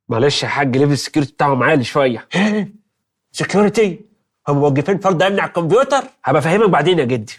معلش يا حاج ليفل السكيورتي بتاعهم عالي شويه سكيورتي هم موقفين فرد امن على الكمبيوتر هبقى افهمك بعدين يا جدي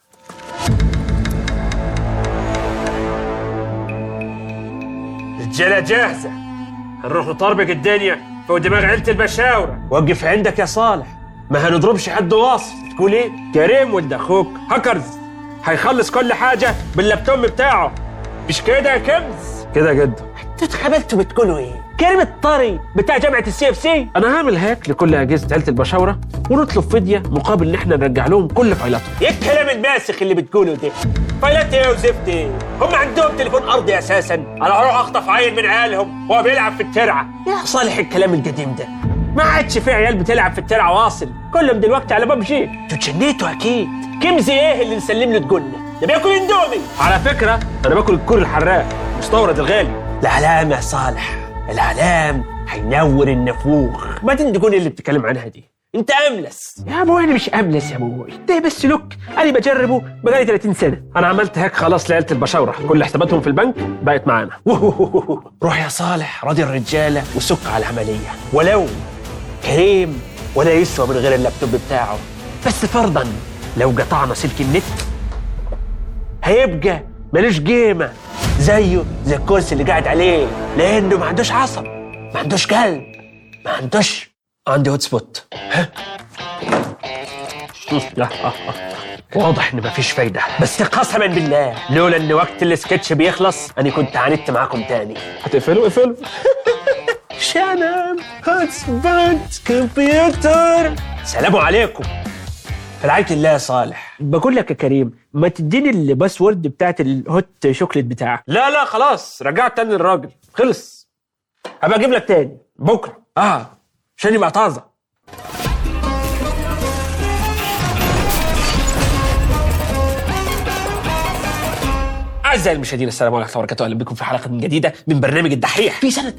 الرجاله جاهزه هنروح نطربق الدنيا فوق دماغ عيله البشاوره وقف عندك يا صالح ما هنضربش حد واصل تقول ايه كريم ولد اخوك هاكرز هيخلص كل حاجه باللابتوب بتاعه مش كده يا كمز كده جدا انتوا اتخبلتوا بتقولوا ايه كريم الطري بتاع جامعه السي اف سي انا هعمل هاك لكل اجهزه عيله البشاوره ونطلب فديه مقابل ان احنا نرجع لهم كل فايلاتهم ايه الكلام الماسخ اللي بتقوله ده فايلات ايه وزفت ايه هم عندهم تليفون ارضي اساسا انا هروح اخطف عيل من عيالهم وهو بيلعب في الترعه يا صالح الكلام القديم ده ما عادش في عيال بتلعب في الترعه واصل كلهم دلوقتي على ببجي انتوا اتجنيتوا اكيد كمزي ايه اللي نسلم له تقولنا ده بياكل اندومي على فكره انا باكل الكور الحراق مستورد الغالي الاعلام يا صالح الاعلام هينور النافوخ ما تندقون اللي بتتكلم عنها دي انت املس يا ابوي انا مش املس يا ابوي ده بس لوك انا بجربه بقالي 30 سنه انا عملت هاك خلاص لعيله البشاوره كل حساباتهم في البنك بقت معانا روح يا صالح راضي الرجاله وسك على العمليه ولو كريم ولا يسوى من غير اللابتوب بتاعه بس فرضا لو قطعنا سلك النت هيبقى ملوش قيمه زيه زي الكرسي اللي قاعد عليه لانه ما عندوش عصب ما عندوش قلب ما عندوش عندي هوت سبوت واضح ان مفيش فايده بس قسما بالله لولا ان وقت السكتش بيخلص انا كنت عاندت معاكم تاني هتقفلوا اقفلوا شنب هوت سبوت كمبيوتر سلام عليكم في رعايه الله يا صالح بقول لك يا كريم ما تديني الباسورد بتاعت الهوت شوكليت بتاعك لا لا خلاص رجعت تاني للراجل خلص هبقى اجيب لك تاني بكره اه عشان يبقى طازه أعزائي المشاهدين السلام عليكم ورحمة الله وبركاته أهلا بكم في حلقة جديدة من برنامج الدحيح في سنة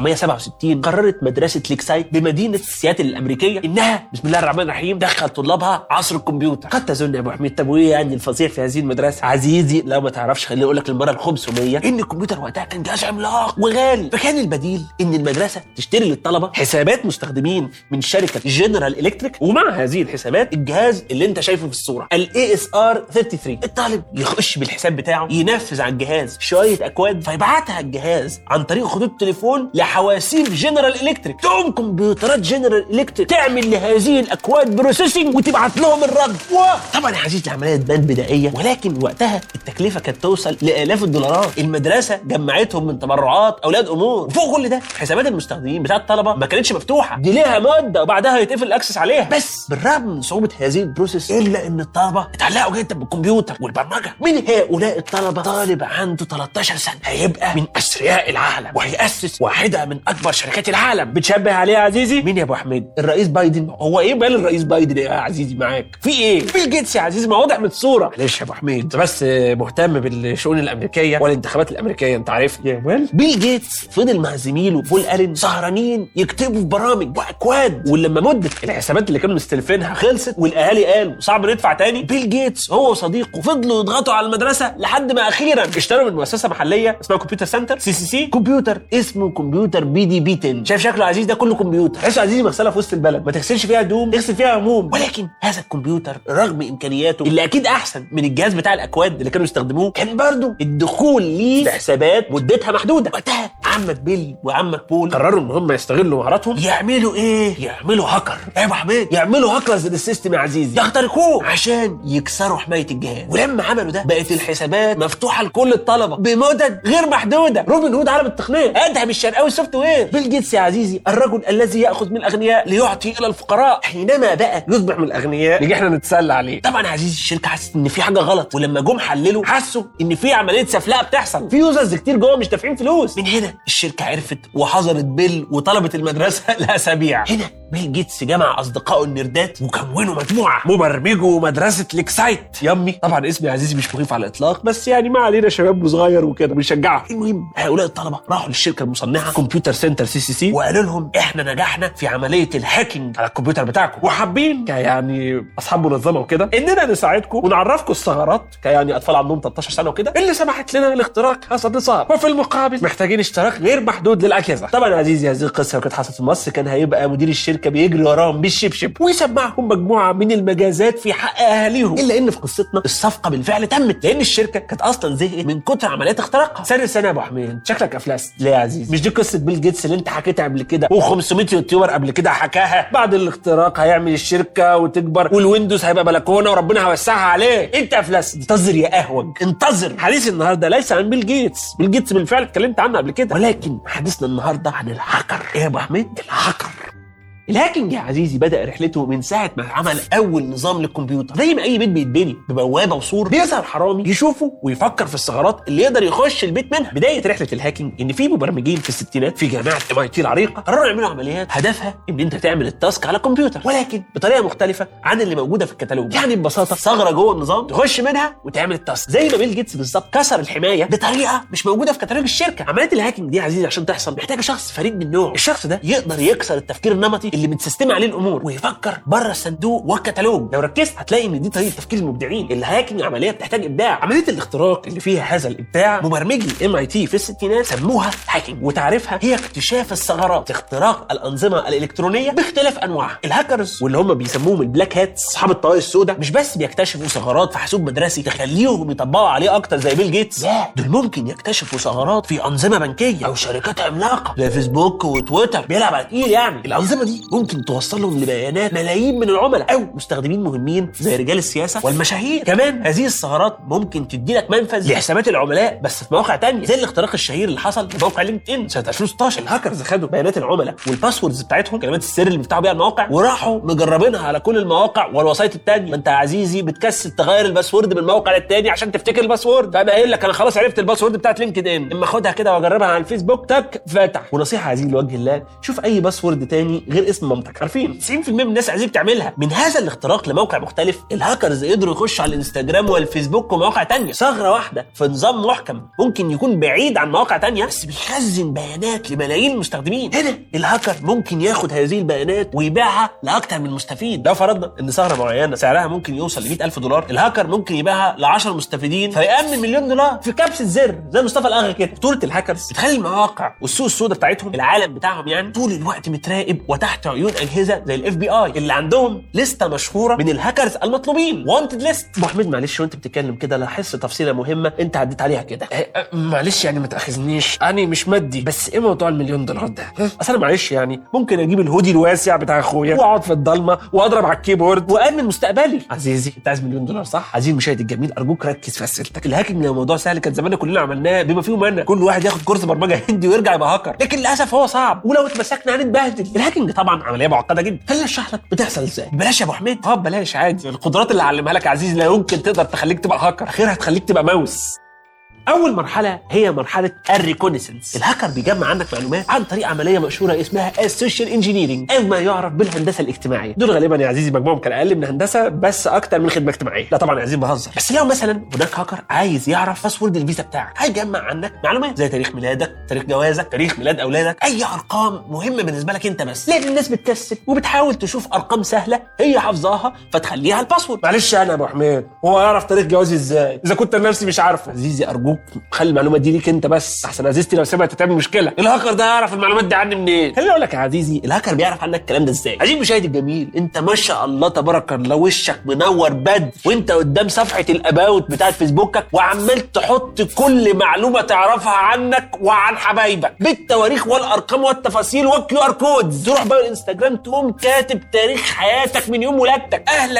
1967 قررت مدرسة ليكساي بمدينة سياتل الأمريكية إنها بسم الله الرحمن الرحيم دخل طلابها عصر الكمبيوتر قد تظن يا أبو حميد طب وإيه يعني الفظيع في هذه المدرسة عزيزي لو ما تعرفش خليني أقول لك للمرة ال 500 إن الكمبيوتر وقتها كان جهاز عملاق وغالي فكان البديل إن المدرسة تشتري للطلبة حسابات مستخدمين من شركة جنرال إلكتريك ومع هذه الحسابات الجهاز اللي أنت شايفه في الصورة الاي اس ار 33 الطالب يخش بالحساب بتاعه ينفذ على الجهاز شويه اكواد فيبعتها الجهاز عن طريق خطوط التليفون لحواسيب جنرال الكتريك تقوم كمبيوترات جنرال الكتريك تعمل لهذه الاكواد بروسيسنج وتبعت لهم الرد واه طبعا يا عزيزي العمليه تبان بدائيه ولكن وقتها التكلفه كانت توصل لالاف الدولارات المدرسه جمعتهم من تبرعات اولاد امور وفوق كل ده حسابات المستخدمين بتاعت الطلبه ما كانتش مفتوحه دي ليها مده وبعدها يتقفل الاكسس عليها بس بالرغم من صعوبه هذه البروسيس الا ان الطلبه اتعلقوا جدا بالكمبيوتر والبرمجه من هؤلاء الطلبه طالب عنده 13 سنه هيبقى من اثرياء العالم وهيأسس واحده من اكبر شركات العالم بتشبه عليه يا عزيزي مين يا ابو حميد الرئيس بايدن هو ايه مال الرئيس بايدن يا عزيزي معاك في ايه بيل جيتس يا عزيزي ما واضح من الصوره معلش يا ابو حميد انت بس مهتم بالشؤون الامريكيه والانتخابات الامريكيه انت عارفني يا ويل بيل جيتس فضل مع زميله بول الين سهرانين يكتبوا في برامج واكواد ولما مده الحسابات اللي كانوا مستلفينها خلصت والاهالي قالوا صعب ندفع تاني بيل جيتس هو وصديقه فضلوا يضغطوا على المدرسه لحد ما اخيرا اشتروا من مؤسسه محليه اسمها كمبيوتر سنتر سي سي سي كمبيوتر اسمه كمبيوتر بي دي بي 10 شايف شكله عزيز ده كله كمبيوتر تحسه عزيزي مغسله في وسط البلد ما تغسلش فيها هدوم تغسل فيها هموم ولكن هذا الكمبيوتر رغم امكانياته اللي اكيد احسن من الجهاز بتاع الاكواد اللي كانوا يستخدموه كان برضه الدخول ليه بحسابات مدتها محدوده وقتها عمك بيل وعمك بول قرروا ان هم يستغلوا مهاراتهم يعملوا ايه يعملوا هاكر يا ابو حميد يعملوا هاكرز للسيستم يا عزيزي يخترقوه عشان يكسروا حمايه الجهاز ولما عملوا ده بقت الحسابات مفتوحه لكل الطلبه بمدد غير محدوده روبن هود عالم التقنيه ادهم الشرقاوي السوفت وير بيل جيتس يا عزيزي الرجل الذي ياخذ من الاغنياء ليعطي الى الفقراء حينما بقى يصبح من الاغنياء نيجي احنا نتسلى عليه طبعا يا عزيزي الشركه حست ان في حاجه غلط ولما جم حللوا حسوا ان في عمليه سفلقه بتحصل في يوزرز كتير جوه مش دافعين فلوس من هنا الشركه عرفت وحظرت بيل وطلبت المدرسه لاسابيع هنا بيل جيتس جمع اصدقائه النردات وكونوا مجموعه مبرمجوا مدرسه ليكسايت يمي طبعا اسمي عزيزي مش مخيف على الاطلاق بس يعني ما علينا شباب صغير وكده بنشجعهم المهم هؤلاء الطلبه راحوا للشركه المصنعه كمبيوتر سنتر سي سي سي وقالوا لهم احنا نجحنا في عمليه الهاكينج على الكمبيوتر بتاعكم وحابين يعني اصحاب منظمه وكده اننا نساعدكم ونعرفكم الثغرات كيعني اطفال عندهم 13 سنه وكده اللي سمحت لنا الاختراق هذا النظام وفي المقابل محتاجين اشتراك غير محدود للاجهزه طبعا يا عزيزي هذه القصه لو كانت حصلت في مصر كان هيبقى مدير الشركه بيجري وراهم بالشبشب ويسمعهم مجموعه من المجازات في حق اهاليهم الا ان في قصتنا الصفقه بالفعل تمت لان الشركه كانت اصلا زهقت من كتر عمليات اختراقها سنه سنه يا ابو حميد شكلك افلست ليه يا عزيزي مش دي قصه بيل جيتس اللي انت حكيتها قبل كده و500 يوتيوبر قبل كده حكاها بعد الاختراق هيعمل الشركه وتكبر والويندوز هيبقى بلكونه وربنا هيوسعها عليه انت افلست انتظر يا اهوج انتظر حديث النهارده ليس عن بيل جيتس بيل جيتس بالفعل اتكلمت عنه قبل كده ولكن حديثنا النهارده عن الهاكر ايه يا ابو حميد الهاكر الهاكينج يا عزيزي بدا رحلته من ساعه ما عمل اول نظام للكمبيوتر زي ما اي بيت بيتبني ببوابه وسور بيظهر حرامي يشوفه ويفكر في الثغرات اللي يقدر يخش البيت منها بدايه رحله الهاكينج ان في مبرمجين في الستينات في جامعه ام اي تي العريقه قرروا يعملوا عمليات هدفها ان انت تعمل التاسك على كمبيوتر ولكن بطريقه مختلفه عن اللي موجوده في الكتالوج يعني ببساطه ثغره جوه النظام تخش منها وتعمل التاسك زي ما بيل جيتس بالظبط كسر الحمايه بطريقه مش موجوده في كتالوج الشركه عمليه الهاكينج دي يا عزيزي عشان تحصل محتاجه شخص فريد من نوعه الشخص ده يقدر يكسر التفكير النمطي اللي متسيستم عليه الامور ويفكر بره الصندوق والكتالوج لو ركزت هتلاقي ان دي طريقه تفكير المبدعين الهاكينج عمليه بتحتاج ابداع عمليه الاختراق اللي فيها هذا الابداع مبرمجي ام اي تي في الستينات سموها هاكينج وتعريفها هي اكتشاف الثغرات اختراق الانظمه الالكترونيه باختلاف انواعها الهاكرز واللي هم بيسموهم البلاك هاتس اصحاب الطواقي السوداء مش بس بيكتشفوا ثغرات في حاسوب مدرسي تخليهم يطبقوا عليه اكتر زي بيل جيتس لا دول ممكن يكتشفوا ثغرات في انظمه بنكيه او شركات عملاقه زي فيسبوك وتويتر بيلعب على تقيل يعني الانظمه دي ممكن توصلهم لبيانات ملايين من العملاء او مستخدمين مهمين زي رجال السياسه والمشاهير كمان هذه الثغرات ممكن تدي لك منفذ لحسابات العملاء بس في مواقع تانية زي الاختراق الشهير اللي حصل في موقع لينكد ان سنه 2016 الهاكرز خدوا بيانات العملاء والباسوردز بتاعتهم كلمات السر اللي بيفتحوا بيها المواقع وراحوا مجربينها على كل المواقع والوسائط التانية ما انت يا عزيزي بتكسل تغير الباسورد من موقع للتاني عشان تفتكر الباسورد فانا قايل لك انا خلاص عرفت الباسورد بتاعت لينكد ان اما خدها كده واجربها على الفيسبوك تك فاتح ونصيحه عزيزي لوجه الله شوف اي باسورد تاني غير اسم مامتك عارفين 90% من الناس عزيزي بتعملها من هذا الاختراق لموقع مختلف الهاكرز قدروا يخشوا على الانستجرام والفيسبوك ومواقع تانية ثغره واحده في نظام محكم ممكن يكون بعيد عن مواقع تانية بس بيخزن بيانات لملايين المستخدمين هنا الهاكر ممكن ياخد هذه البيانات ويبيعها لاكثر من مستفيد لو فرضنا ان ثغره معينه سعرها ممكن يوصل ل ألف دولار الهاكر ممكن يبيعها ل 10 مستفيدين فيأمن مليون دولار في كبسه زر زي مصطفى الاغا كده خطوره الهاكرز بتخلي المواقع والسوق السوداء بتاعتهم العالم بتاعهم يعني طول الوقت متراقب وتحت عيون اجهزه زي الاف بي اي اللي عندهم لسته مشهوره من الهاكرز المطلوبين وانتد ليست ابو حميد معلش وانت بتتكلم كده لاحظت تفصيله مهمه انت عديت عليها كده أه، أه، معلش يعني ما تاخذنيش انا مش مادي بس ايه موضوع المليون دولار ده ها؟ اصل انا معلش يعني ممكن اجيب الهودي الواسع بتاع اخويا واقعد في الضلمه واضرب على الكيبورد وامن مستقبلي عزيزي انت عايز مليون دولار صح عزيزي المشاهد الجميل ارجوك ركز في اسئلتك الهاكينج لو موضوع سهل كان زماننا كلنا عملناه بما فيهم انا كل واحد ياخد كورس برمجه هندي ويرجع يبقى هاكر لكن للاسف هو صعب ولو اتمسكنا هنتبهدل الهاكينج طبعا عمليه معقده جدا خليني اشرح لك بتحصل ازاي بلاش يا ابو حميد اه بلاش عادي القدرات اللي علمها لك عزيزي لا يمكن تقدر تخليك تبقى هاكر اخرها تخليك تبقى ماوس اول مرحله هي مرحله الريكونيسنس الهاكر بيجمع عنك معلومات عن طريق عمليه مشهوره اسمها السوشيال انجينيرنج او ما يعرف بالهندسه الاجتماعيه دول غالبا يا عزيزي مجموعهم كان اقل من هندسه بس اكتر من خدمه اجتماعيه لا طبعا يا عزيزي بهزر بس لو مثلا هناك هاكر عايز يعرف باسورد الفيزا بتاعك هيجمع عنك معلومات زي تاريخ ميلادك تاريخ جوازك تاريخ ميلاد اولادك اي ارقام مهمه بالنسبه لك انت بس لان الناس بتكسل وبتحاول تشوف ارقام سهله هي حافظاها فتخليها الباسورد معلش انا يا ابو حميد هو يعرف تاريخ جوازي ازاي اذا كنت أنا نفسي مش عارفه عزيزي ارجوك خلي المعلومات دي ليك انت بس احسن عزيزتي لو سمعت تعمل مشكله الهاكر ده يعرف المعلومات دي عني منين خليني اقول لك يا عزيزي الهاكر بيعرف عنك الكلام ده ازاي عزيزي المشاهد الجميل انت ما شاء الله تبارك الله وشك منور بدر وانت قدام صفحه الاباوت بتاعت فيسبوكك وعمال تحط كل معلومه تعرفها عنك وعن حبايبك بالتواريخ والارقام والتفاصيل والكيو ار كود تروح بقى الانستجرام تقوم كاتب تاريخ حياتك من يوم ولادتك اهلك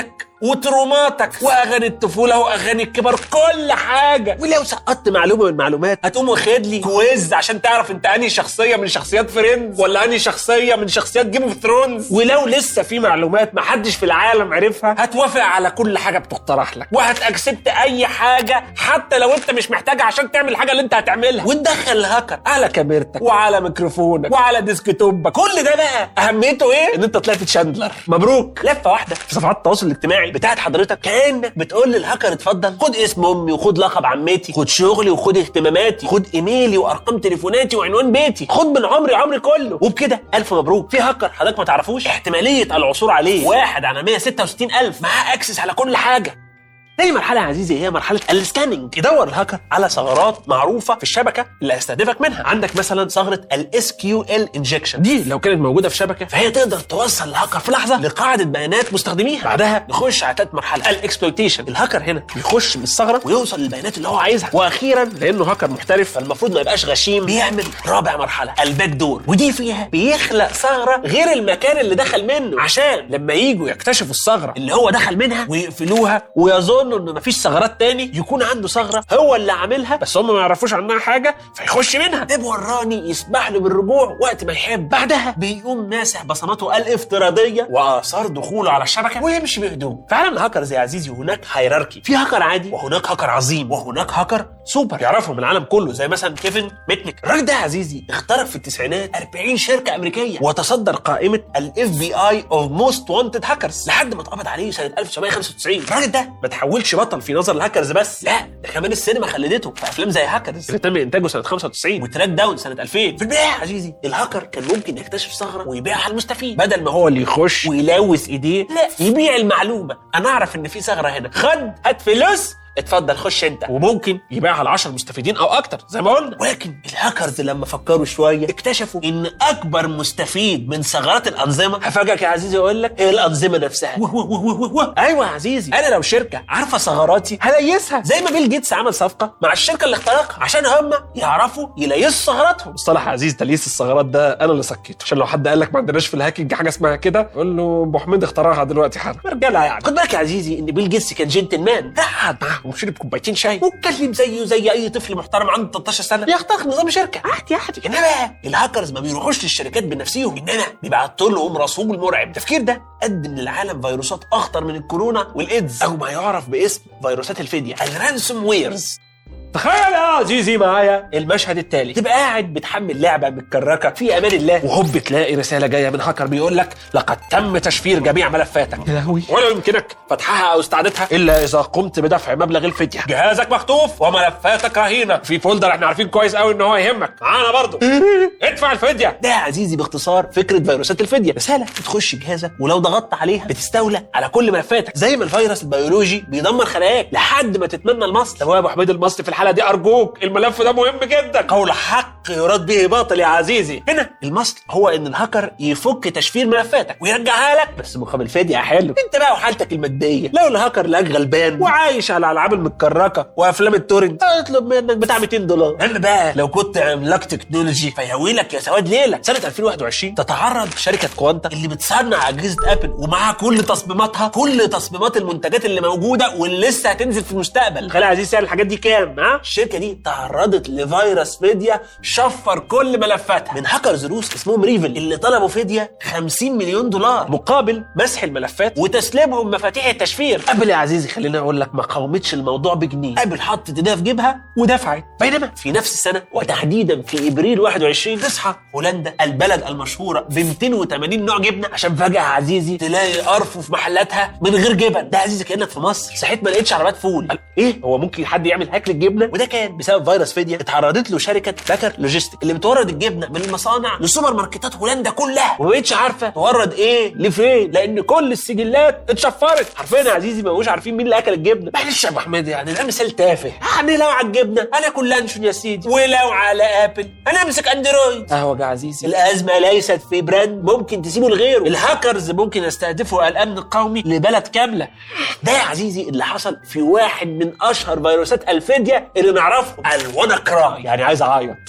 وتروماتك واغاني الطفوله واغاني الكبر كل حاجه ولو سقطت معلومه من المعلومات هتقوم واخد لي كويز عشان تعرف انت انهي شخصيه من شخصيات فريندز ولا انهي شخصيه من شخصيات جيم اوف ثرونز ولو لسه في معلومات محدش في العالم عرفها هتوافق على كل حاجه بتقترح لك وهتاكسبت اي حاجه حتى لو انت مش محتاجها عشان تعمل الحاجه اللي انت هتعملها وتدخل الهاكر على كاميرتك وعلى ميكروفونك وعلى ديسكتوبك كل ده بقى اهميته ايه ان انت طلعت تشاندلر مبروك لفه واحده في صفحات التواصل الاجتماعي بتاعت حضرتك كانك بتقول للهاكر اتفضل خد اسم امي وخد لقب عمتي خد شغلي وخد اهتماماتي خد ايميلي وارقام تليفوناتي وعنوان بيتي خد من عمري عمري كله وبكده الف مبروك في هاكر حضرتك ما تعرفوش احتماليه العثور عليه واحد على 166 الف معاه اكسس على كل حاجه تاني مرحلة يا عزيزي هي مرحلة السكاننج يدور الهاكر على ثغرات معروفة في الشبكة اللي هيستهدفك منها عندك مثلا ثغرة الاس كيو ال انجكشن دي لو كانت موجودة في شبكة فهي تقدر توصل الهاكر في لحظة لقاعدة بيانات مستخدميها بعدها نخش على تالت مرحلة الاكسبلويتيشن الهاكر هنا بيخش من الثغرة ويوصل للبيانات اللي هو عايزها واخيرا لانه هاكر محترف فالمفروض ما يبقاش غشيم بيعمل رابع مرحلة الباك دور ودي فيها بيخلق ثغرة غير المكان اللي دخل منه عشان لما يجوا يكتشفوا الثغرة اللي هو دخل منها ويقفلوها ويظنوا انه مفيش ثغرات تاني يكون عنده ثغره هو اللي عاملها بس هم ما يعرفوش عنها حاجه فيخش منها ده وراني يسمح له بالرجوع وقت ما يحب بعدها بيقوم ماسح بصماته الافتراضيه واثار دخوله على الشبكه ويمشي بهدوء في عالم الهاكرز يا عزيزي هناك هيراركي في هاكر عادي وهناك هاكر عظيم وهناك هاكر سوبر يعرفهم العالم كله زي مثلا كيفن ميتنيك الراجل ده يا عزيزي اخترق في التسعينات 40 شركه امريكيه وتصدر قائمه الاف بي اي اوف موست وانتد هاكرز لحد ما اتقبض عليه سنه 1995 الراجل ده ما تحولش بطل في نظر الهاكرز بس لا ده كمان السينما خلدته في افلام زي هاكرز اللي تم انتاجه سنه 95 وتراك داون سنه 2000 في البيع يا عزيزي الهاكر كان ممكن يكتشف ثغره ويبيعها للمستفيد بدل ما هو اللي يخش ويلوث ايديه لا يبيع المعلومه انا اعرف ان في ثغره هنا خد هات فلوس اتفضل خش انت وممكن يبيعها ل 10 مستفيدين او اكتر زي ما قلنا ولكن الهاكرز لما فكروا شويه اكتشفوا ان اكبر مستفيد من ثغرات الانظمه هفاجئك يا عزيزي واقول لك هي الانظمه نفسها وه وه وه وه وه. ايوه يا عزيزي انا لو شركه عارفه ثغراتي هليسها زي ما بيل جيتس عمل صفقه مع الشركه اللي اخترقها عشان هم يعرفوا يليسوا ثغراتهم مصطلح عزيز تليس الثغرات ده انا اللي سكته عشان لو حد قال لك ما عندناش في الهاكينج حاجه اسمها كده قول له ابو حميد اخترعها دلوقتي حالا رجاله يعني خد بالك يا عزيزي ان بيل جيتس كان جنتلمان قعد معاه وشرب كوبايتين شاي واتكلم زيه زي اي طفل محترم عنده 13 سنه يخترق نظام شركه عادي عادي انما الهاكرز ما بيروحوش للشركات بنفسهم انما بيبعتوا لهم رسول مرعب التفكير ده قدم للعالم فيروسات اخطر من الكورونا والايدز او ما يعرف باسم فيروسات الفديه الرانسوم ويرز تخيل يا عزيزي معايا المشهد التالي تبقى قاعد بتحمل لعبه متكركه في امان الله وهوب تلاقي رساله جايه من هاكر بيقول لك لقد تم تشفير جميع ملفاتك يا لهوي ولا يمكنك فتحها او استعادتها الا اذا قمت بدفع مبلغ الفديه جهازك مخطوف وملفاتك رهينه في فولدر احنا عارفين كويس قوي ان هو يهمك معانا برضه ادفع الفديه ده يا عزيزي باختصار فكره فيروسات الفديه رساله بتخش جهازك ولو ضغطت عليها بتستولى على كل ملفاتك زي ما الفيروس البيولوجي بيدمر خلاياك لحد ما تتمنى المصل طب يا ابو حميد المصل في الحاله دي ارجوك الملف ده مهم جدا قول حق يراد به باطل يا عزيزي هنا المصل هو ان الهاكر يفك تشفير ملفاتك ويرجعها لك بس مقابل فديه حلو انت بقى وحالتك الماديه لو الهاكر لقاك غلبان وعايش على الالعاب المتكركه وافلام التورنت اطلب منك بتاع 200 دولار اما بقى لو كنت عملاق تكنولوجي فيهوي لك يا سواد ليله سنه 2021 تتعرض شركه كوانتا اللي بتصنع اجهزه ابل ومعاها كل تصميماتها كل تصميمات المنتجات اللي موجوده واللي لسه هتنزل في المستقبل خلي عزيز سعر الحاجات دي كام ها الشركه دي تعرضت لفيروس فديه شفر كل ملفاتها من هاكرز روس اسمهم ريفل اللي طلبوا فديه 50 مليون دولار مقابل مسح الملفات وتسليمهم مفاتيح التشفير ابل يا عزيزي خليني اقول لك ما قاومتش الموضوع بجنيه ابل حطت ايديها في جيبها ودفعت بينما في نفس السنه وتحديدا في ابريل 21 تصحى هولندا البلد المشهوره ب 280 نوع جبنه عشان فجاه يا عزيزي تلاقي ارفف محلاتها من غير جبن ده يا عزيزي كانك في مصر صحيت ما لقيتش عربيات فول قال ايه هو ممكن حد يعمل هاك للجبنه وده كان بسبب فيروس فديه اتعرضت له شركه باكر لوجيستيك اللي بتورد الجبنه من المصانع لسوبر ماركتات هولندا كلها وما بقتش عارفه تورد ايه لفين لان كل السجلات اتشفرت حرفيا يا عزيزي ما بقوش عارفين مين اللي اكل الجبنه معلش يا ابو حميد يعني ده مثال تافه يعني لو على الجبنه انا كل لانشون يا سيدي ولو على ابل انا امسك اندرويد اهو يا عزيزي الازمه ليست في براند ممكن تسيبه لغيره الهاكرز ممكن يستهدفوا الامن القومي لبلد كامله ده يا عزيزي اللي حصل في واحد من اشهر فيروسات الفديه اللي نعرفهم الوانا كراي يعني عايز اعيط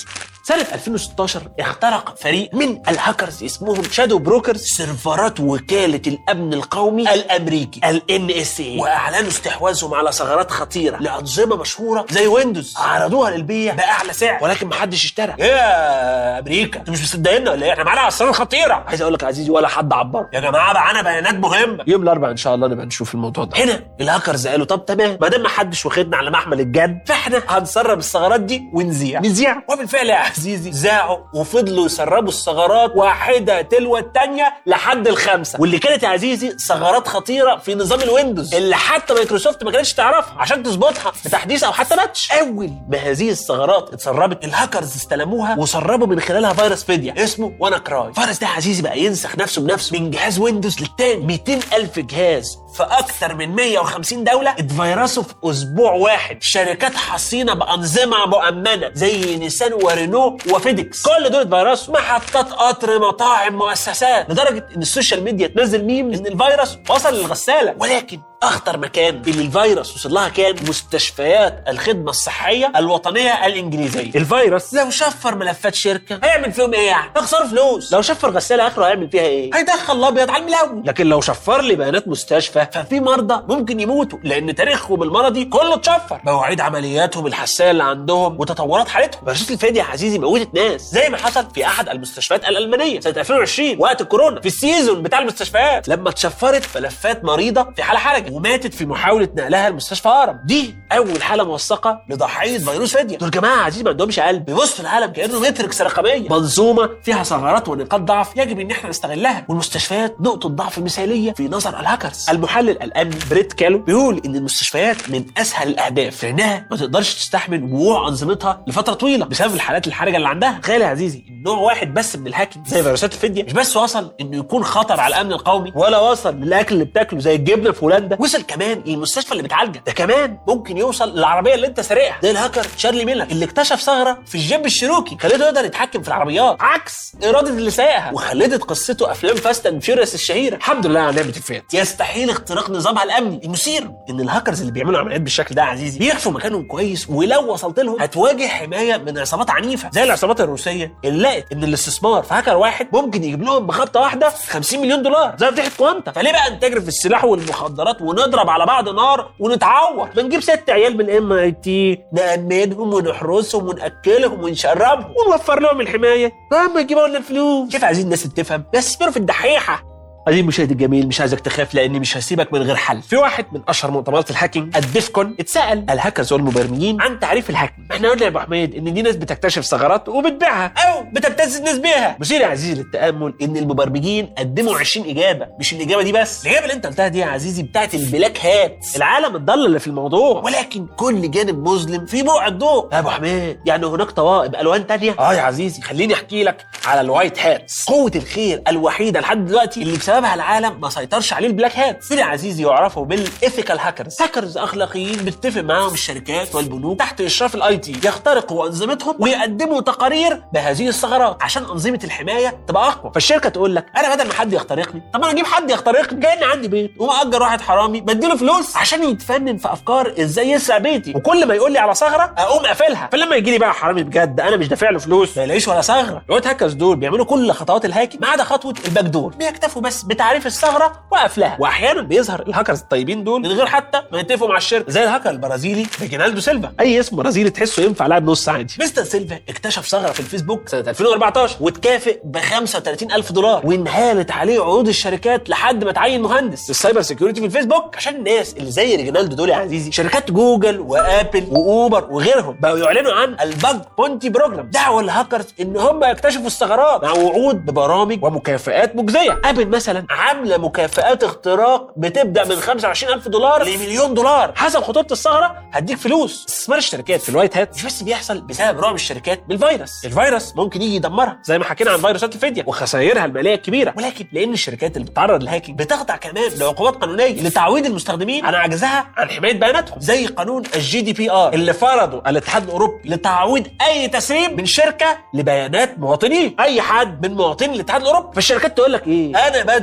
سنه 2016 اخترق فريق من الهاكرز اسمهم شادو بروكرز سيرفرات وكاله الامن القومي الامريكي ال اس اي واعلنوا استحواذهم على ثغرات خطيره لانظمه مشهوره زي ويندوز عرضوها للبيع باعلى سعر ولكن محدش اشترى ايه يا امريكا انتوا مش مصدقيننا ولا ايه احنا معانا اسرار خطيره عايز اقول لك يا عزيزي ولا حد عبر يا جماعه معانا بيانات مهمه يوم الاربعاء ان شاء الله نبقى نشوف الموضوع ده هنا الهاكرز قالوا طب تمام ما دام ما حدش واخدنا على محمل الجد فاحنا هنسرب الثغرات دي ونذيع نذيع وبالفعل يا عزيزي ذاعوا وفضلوا يسربوا الثغرات واحده تلو الثانيه لحد الخمسه واللي كانت يا عزيزي ثغرات خطيره في نظام الويندوز اللي حتى مايكروسوفت ما كانتش تعرفها عشان تظبطها بتحديث او حتى باتش اول ما هذه الثغرات اتسربت الهاكرز استلموها وسربوا من خلالها فيروس فدية اسمه وانا كراي الفيروس ده يا عزيزي بقى ينسخ نفسه بنفسه من جهاز ويندوز للتاني 200 الف جهاز في اكتر من 150 دوله اتفيرسوا في اسبوع واحد شركات حصينه بانظمه مؤمنه زي نيسان ورينو وفيديكس كل دول اتفيرسوا محطات قطر مطاعم مؤسسات لدرجه ان السوشيال ميديا تنزل ميم ان الفيروس وصل للغساله ولكن اخطر مكان اللي الفيروس وصل لها كان مستشفيات الخدمه الصحيه الوطنيه الانجليزيه الفيروس لو شفر ملفات شركه هيعمل فيهم ايه يعني هيخسروا فلوس لو شفر غساله اخره هيعمل فيها ايه هيدخل الابيض على الملون لكن لو شفر لي بيانات مستشفى ففي مرضى ممكن يموتوا لان تاريخهم المرضي كله اتشفر مواعيد عملياتهم الحساسيه اللي عندهم وتطورات حالتهم فيروسات الفدية يا عزيزي موتت ناس زي ما حصل في احد المستشفيات الالمانيه سنه 2020 وقت الكورونا في السيزون بتاع المستشفيات لما اتشفرت ملفات مريضه في حاله حرجه وماتت في محاوله نقلها لمستشفى هرم دي اول حاله موثقه لضحيه فيروس فدية دول جماعه عزيزي ما عندهمش قلب بيبصوا العالم كانه ماتريكس رقميه منظومه فيها ثغرات ونقاط ضعف يجب ان احنا نستغلها والمستشفيات نقطه ضعف مثاليه في نظر الهاكرز المحلل الامني بريت كالو بيقول ان المستشفيات من اسهل الاهداف لانها ما تقدرش تستحمل وقوع انظمتها لفتره طويله بسبب الحالات الحرجه اللي عندها تخيل يا عزيزي إن نوع واحد بس من الهاكينج زي فيروسات الفدية مش بس وصل انه يكون خطر على الامن القومي ولا وصل للاكل اللي بتاكله زي الجبنه في هولندا وصل كمان للمستشفى اللي بتعالجك ده كمان ممكن يوصل للعربيه اللي انت سارقها زي الهاكر شارلي ميلر اللي اكتشف ثغره في الجيب الشيروكي خليته يقدر يتحكم في العربيات عكس اراده اللي سايقها وخلدت قصته افلام فاست اند فيوريوس الشهيره الحمد لله على نعمه الفات يستحيل اختراق نظامها الامني المثير ان الهاكرز اللي بيعملوا عمليات بالشكل ده يا عزيزي بيعرفوا مكانهم كويس ولو وصلت لهم هتواجه حمايه من عصابات عنيفه زي العصابات الروسيه اللي لقت ان الاستثمار في هاكر واحد ممكن يجيب لهم بخبطه واحده 50 مليون دولار زي فضيحه كوانتا فليه بقى نتاجر في السلاح والمخدرات ونضرب على بعض نار ونتعور ما نجيب ست عيال من ام اي تي نامنهم ونحرسهم وناكلهم ونشربهم ونوفر لهم الحمايه هم يجيبوا لنا الفلوس كيف عايزين الناس تفهم يستثمروا في الدحيحه عزيزي المشاهد الجميل مش عايزك تخاف لاني مش هسيبك من غير حل في واحد من اشهر مؤتمرات الهاكينج الديفكون اتسال الهاكرز والمبرمجين عن تعريف الهاكينج احنا قلنا يا ابو حميد ان دي ناس بتكتشف ثغرات وبتبيعها او بتبتز الناس بيها مثير يا عزيزي للتامل ان المبرمجين قدموا 20 اجابه مش الاجابه دي بس الاجابه اللي انت قلتها دي يا عزيزي بتاعت البلاك هات العالم الضال اللي في الموضوع ولكن كل جانب مظلم في بعد ضوء يا ابو حميد يعني هناك طوائب الوان تانية اه يا عزيزي خليني احكي لك على الوايت هاتس قوه الخير الوحيده لحد دلوقتي اللي بسببها العالم ما سيطرش عليه البلاك هات دول يا عزيزي يعرفوا بالايثيكال هاكرز هاكرز اخلاقيين بتتفق معاهم الشركات والبنوك تحت اشراف الاي تي يخترقوا انظمتهم ويقدموا تقارير بهذه الثغرات عشان انظمه الحمايه تبقى اقوى فالشركه تقول لك انا بدل ما حد يخترقني طب انا اجيب حد يخترقني جاي عندي بيت ومأجر واحد حرامي بديله فلوس عشان يتفنن في افكار ازاي يسرق بيتي وكل ما يقول لي على ثغره اقوم قافلها فلما يجي لي بقى حرامي بجد انا مش دافع له فلوس ما يلاقيش ولا ثغره الواد هاكرز دول بيعملوا كل خطوات الهاكي ما عدا خطوه الباك دور بيكتفوا بس بتعريف الثغره وقفلها واحيانا بيظهر الهاكرز الطيبين دول من غير حتى ما يتفقوا مع الشركه زي الهاكر البرازيلي ريجينالدو سيلفا اي اسم برازيلي تحسه ينفع لاعب نص عادي مستر سيلفا اكتشف ثغره في الفيسبوك سنه 2014 واتكافئ ب 35 الف دولار وانهالت عليه عقود الشركات لحد ما تعين مهندس السايبر سيكيورتي في الفيسبوك عشان الناس اللي زي ريجينالدو دول يا عزيزي شركات جوجل وابل واوبر وغيرهم بقوا يعلنوا عن الباج بونتي بروجرام دعوا الهاكرز ان هم يكتشفوا الثغرات مع وعود ببرامج ومكافآت مجزيه ابل مثلا عامله مكافآت اختراق بتبدا من 25000 دولار لمليون دولار حسب خطوره الثغره هديك فلوس استثمار الشركات في الوايت هات مش بس بيحصل بسبب رعب الشركات بالفيروس الفيروس ممكن يجي يدمرها زي ما حكينا عن فيروسات الفدية وخسائرها الماليه الكبيره ولكن لان الشركات اللي بتتعرض للهاكينج بتخضع كمان لعقوبات قانونيه لتعويض المستخدمين عن عجزها عن حمايه بياناتهم زي قانون الجي دي بي ار اللي فرضه الاتحاد الاوروبي لتعويض اي تسريب من شركه لبيانات مواطنيه اي حد من مواطني الاتحاد الاوروبي فالشركات تقول لك ايه انا بدل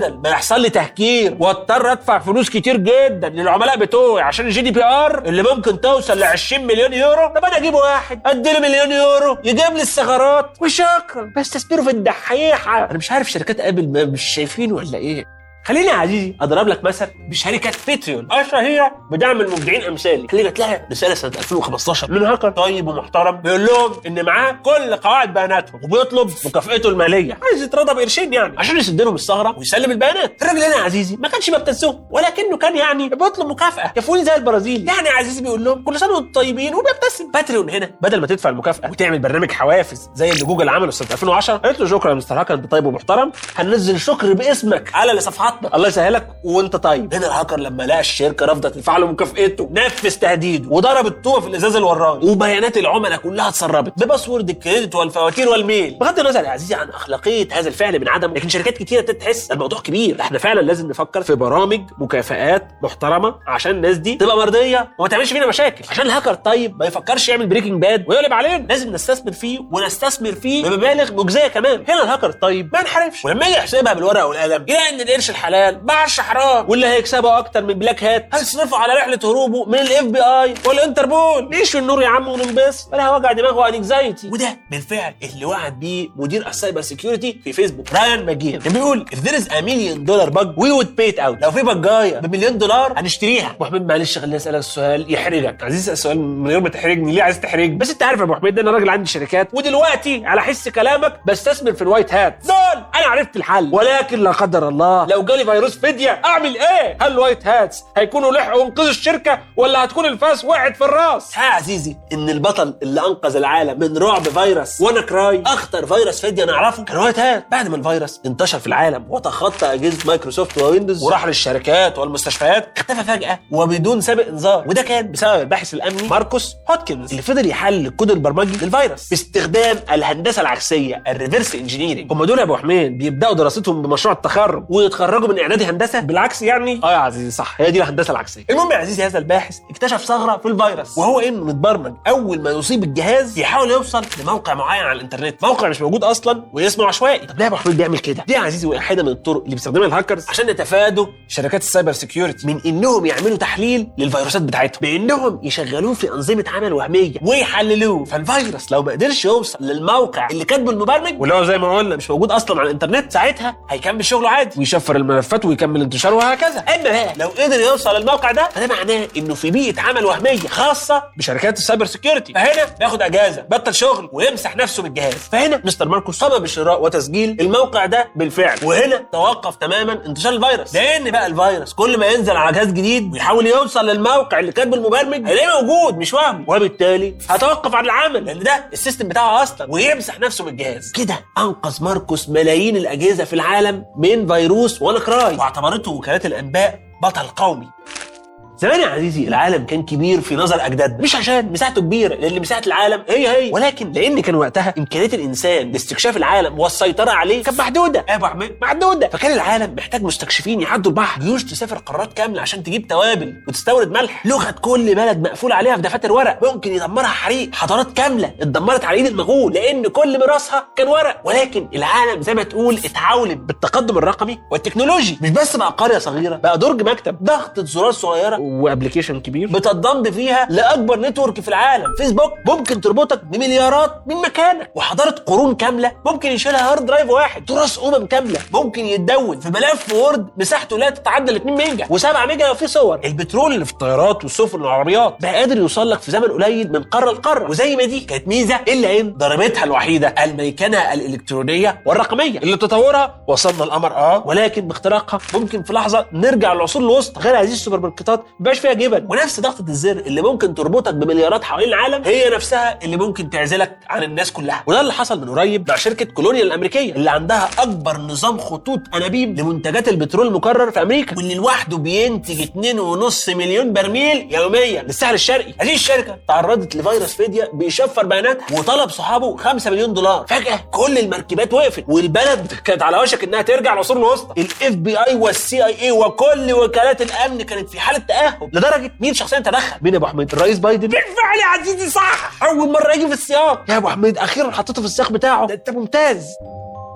بدل ما يحصل لي تهكير واضطر ادفع فلوس كتير جدا للعملاء بتوعي عشان الجي دي بي ار اللي ممكن توصل ل 20 مليون يورو طب انا اجيب واحد اديله مليون يورو يجيب لي الثغرات وشكرا بس تستثمره في الدحيحه انا مش عارف شركات ابل ما مش شايفين ولا ايه خليني يا عزيزي اضرب لك مثل بشركه باتريون الشهيره بدعم المبدعين امثالي اللي جات لها رساله سنه 2015 من هاكر طيب ومحترم بيقول لهم ان معاه كل قواعد بياناتهم وبيطلب مكافئته الماليه عايز يترضى بقرشين يعني عشان يسد لهم الثغره ويسلم البيانات الراجل هنا يا عزيزي ما كانش بيبتزهم ولكنه كان يعني بيطلب مكافاه كفوني زي البرازيل يعني يا عزيزي بيقول لهم كل سنه وانتم طيبين وبيبتسم باتريون هنا بدل ما تدفع المكافاه وتعمل برنامج حوافز زي اللي جوجل عمله سنه 2010 قالت له شكرا يا مستر هاكر انت طيب ومحترم هننزل شكر باسمك على صفحاتنا الله يسهلك وانت طيب هنا الهاكر لما لقى الشركه رافضه تدفع له مكافئته نفذ تهديده وضرب الطوبه في الازاز الوراني وبيانات العملاء كلها اتسربت بباسورد الكريدت والفواتير والميل بغض النظر يا عزيزي عن اخلاقيه هذا الفعل من عدم لكن شركات كتيره تحس الموضوع كبير احنا فعلا لازم نفكر في برامج مكافآت محترمه عشان الناس دي تبقى مرضيه وما تعملش فينا مشاكل عشان الهاكر طيب ما يفكرش يعمل بريكنج باد ويقلب علينا لازم نستثمر فيه ونستثمر فيه بمبالغ مجزيه كمان هنا الهاكر الطيب ما ينحرفش ولما يجي يحسبها بالورقه والقلم يلاقي ان القرش الحلال بعرش حرام واللي هيكسبه اكتر من بلاك هات هيصرفوا على رحله هروبه من الاف بي اي والانتربول ليش في النور يا عم وننبسط ولا وجع دماغ وانكزايتي وده بالفعل اللي وعد بيه مدير السايبر سيكيورتي في فيسبوك رايان ماجين كان بيقول if there is a million dollar bug we would pay it out لو في بجايه بمليون دولار هنشتريها ابو حميد معلش خليني اسالك السؤال يحرجك عايز اسال سؤال من غير ما تحرجني ليه عايز تحرجني بس انت عارف يا ابو حميد انا راجل عندي شركات ودلوقتي على حس كلامك بستثمر في الوايت هات دول انا عرفت الحل ولكن لا قدر الله لو جالي فيروس فديه اعمل ايه هل الوايت هاتس هيكونوا لحقوا انقذوا الشركه ولا هتكون الفاس وقعت في الراس ها يا عزيزي ان البطل اللي انقذ العالم من رعب فيروس وانا كراي اخطر فيروس فديه نعرفه كان وايت هات بعد ما الفيروس انتشر في العالم وتخطى اجهزه مايكروسوفت وويندوز وراح للشركات والمستشفيات اختفى فجاه وبدون سابق انذار وده كان بسبب الباحث الامني ماركوس هوتكنز اللي فضل يحل الكود البرمجي للفيروس باستخدام الهندسه العكسيه الريفرس انجينيرنج هم دول يا ابو حميد بيبداوا دراستهم بمشروع التخرج ويتخرجوا من اعدادي هندسه بالعكس يعني اه يا عزيزي صح هي دي الهندسه العكسيه المهم يا عزيزي هذا الباحث اكتشف ثغره في الفيروس وهو انه متبرمج اول ما يصيب الجهاز يحاول يوصل لموقع معين على الانترنت موقع مش موجود اصلا واسمه عشوائي طب ليه يا ابو حميد بيعمل كده دي يا عزيزي واحده من الطرق اللي بيستخدمها الهاكرز عشان يتفادوا شركات السايبر سيكيورتي من انهم يعملوا تحليل للفيروسات بتاعتهم بانهم يشغلوه في انظمه عمل وهميه ويحللوه فالفيروس لو ما قدرش يوصل للموقع اللي كاتبه المبرمج واللي هو زي ما قلنا مش موجود اصلا على الانترنت ساعتها هيكمل شغله عادي ويشفر الملفات ويكمل انتشاره وهكذا اما بقى لو قدر يوصل للموقع ده فده معناه انه في بيئه عمل وهميه خاصه بشركات السايبر سيكيورتي فهنا بياخد اجازه بطل شغل ويمسح نفسه من الجهاز فهنا مستر ماركوس قام بشراء وتسجيل الموقع ده بالفعل وهنا توقف تماما انتشار الفيروس لان بقى الفيروس كل ما ينزل على جهاز جديد ويحاول يوصل للموقع اللي كاتبه المبرمج هيلاقيه موجود مش وهمي وبالتالي هتوقف عن العمل لان ده السيستم بتاعه اصلا ويمسح نفسه من الجهاز كده انقذ ماركوس ملايين الاجهزه في العالم من فيروس وانا كراي واعتبرته وكالات الانباء بطل قومي زمان يا عزيزي العالم كان كبير في نظر اجدادنا مش عشان مساحته كبيره لان مساحه العالم هي هي ولكن لان كان وقتها امكانيات الانسان لاستكشاف العالم والسيطره عليه كانت محدوده يا ابو حميد محدوده فكان العالم محتاج مستكشفين يعدوا البحر جيوش تسافر قارات كامله عشان تجيب توابل وتستورد ملح لغه كل بلد مقفول عليها في دفاتر ورق ممكن يدمرها حريق حضارات كامله اتدمرت على ايد المغول لان كل ميراثها كان ورق ولكن العالم زي ما تقول اتعولم بالتقدم الرقمي والتكنولوجي مش بس بقى قريه صغيره بقى درج مكتب ضغطه زرار صغيره وابلكيشن كبير بتنضم فيها لاكبر نتورك في العالم فيسبوك ممكن تربطك بمليارات من مكانك وحضاره قرون كامله ممكن يشيلها هارد درايف واحد تراث امم كامله ممكن يتدون في ملف وورد مساحته لا تتعدى ال 2 ميجا و7 ميجا لو في صور البترول اللي في الطيارات والسفن والعربيات بقى قادر يوصل لك في زمن قليل من قاره لقاره وزي ما دي كانت ميزه الا ان ضربتها الوحيده الميكنه الالكترونيه والرقميه اللي بتطورها وصلنا القمر اه ولكن باختراقها ممكن في لحظه نرجع للعصور الوسطى غير هذه السوبر ماركتات مبقاش فيها جبن ونفس ضغطه الزر اللي ممكن تربطك بمليارات حوالين العالم هي نفسها اللي ممكن تعزلك عن الناس كلها وده اللي حصل من قريب مع شركه كولونيال الامريكيه اللي عندها اكبر نظام خطوط انابيب لمنتجات البترول المكرر في امريكا واللي لوحده بينتج 2.5 مليون برميل يوميا للساحل الشرقي هذه الشركه تعرضت لفيروس فديه بيشفر بياناتها وطلب صحابه 5 مليون دولار فجاه كل المركبات وقفت والبلد كانت على وشك انها ترجع العصور الوسطى الاف بي اي والسي اي اي وكل وكالات الامن كانت في حاله تاهب لدرجه مين شخصيا تدخل مين يا ابو حميد الرئيس بايدن بالفعل يا عزيزي صح اول مره يجي في السياق يا ابو حميد اخيرا حطيته في السياق بتاعه ده انت ممتاز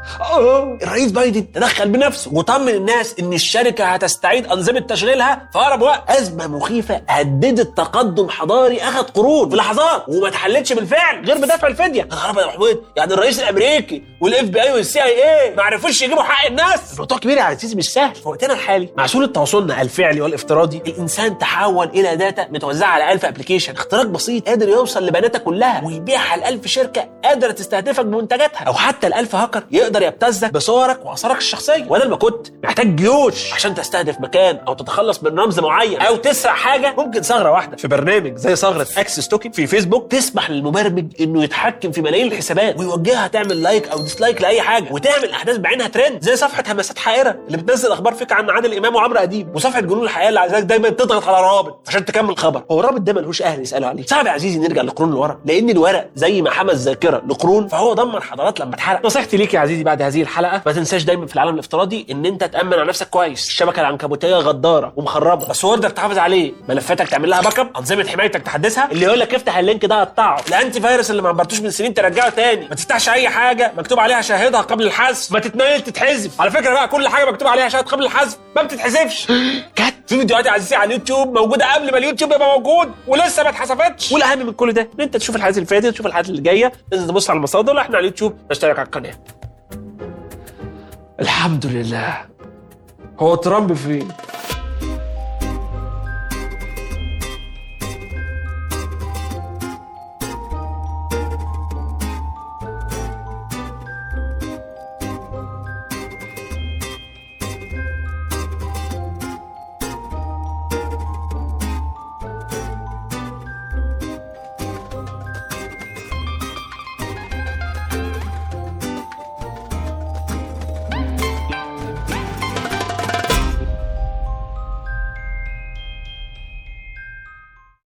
اه الرئيس بايدن تدخل بنفسه وطمن الناس ان الشركه هتستعيد انظمه تشغيلها في اقرب وقت ازمه مخيفه هددت تقدم حضاري اخذ قرون في لحظات وما اتحلتش بالفعل غير بدفع الفديه يا نهار ابيض يا محمود يعني الرئيس الامريكي والاف بي اي والسي اي اي ما عرفوش يجيبوا حق الناس الموضوع كبير يا عزيزي مش سهل في وقتنا الحالي مع سهوله تواصلنا الفعلي والافتراضي الانسان تحول الى داتا متوزعه على 1000 ابلكيشن اختراق بسيط قادر يوصل لبياناتك كلها ويبيعها ل 1000 شركه قادره تستهدفك بمنتجاتها او حتى ال 1000 هاكر يقدر يبتزك بصورك واثارك الشخصيه وبدل ما كنت محتاج جيوش عشان تستهدف مكان او تتخلص من رمز معين او تسرق حاجه ممكن ثغره واحده في برنامج زي ثغره اكسس توكن في فيسبوك تسمح للمبرمج انه يتحكم في ملايين الحسابات ويوجهها تعمل لايك او ديسلايك لاي حاجه وتعمل احداث بعينها ترند زي صفحه همسات حائره اللي بتنزل اخبار فيك عن عادل امام وعمرو اديب وصفحه جنون الحياه اللي عايزاك دايما تضغط على رابط عشان تكمل خبر هو الرابط ده ملهوش اهل يسالوا عليه صعب يا عزيزي نرجع لقرون لورا لان الورق زي ما حمى الذاكره لقرون فهو دمر حضارات لما اتحرق نصيحتي ليك يا عزيزي بعد هذه الحلقه ما تنساش دايما في العالم الافتراضي ان انت تامن على نفسك كويس الشبكه العنكبوتيه غداره ومخربه بس اوردر تحافظ عليه ملفاتك تعمل لها باك اب انظمه حمايتك تحدثها اللي يقول لك افتح اللينك ده قطعه الانتي فيروس اللي ما عبرتوش من سنين ترجعه تاني ما تفتحش اي حاجه مكتوب عليها شاهدها قبل الحذف ما تتنيل تتحذف على فكره بقى كل حاجه مكتوب عليها شاهد قبل الحذف ما بتتحذفش كات في فيديوهات يا عزيزي على اليوتيوب موجوده قبل ما اليوتيوب يبقى موجود ولسه ما اتحذفتش والاهم من كل ده ان انت تشوف الحلقات اللي فاتت تشوف الحلقات اللي جايه لازم تبص على المصادر احنا على اليوتيوب نشترك على القناه الحمد لله هو ترامب فين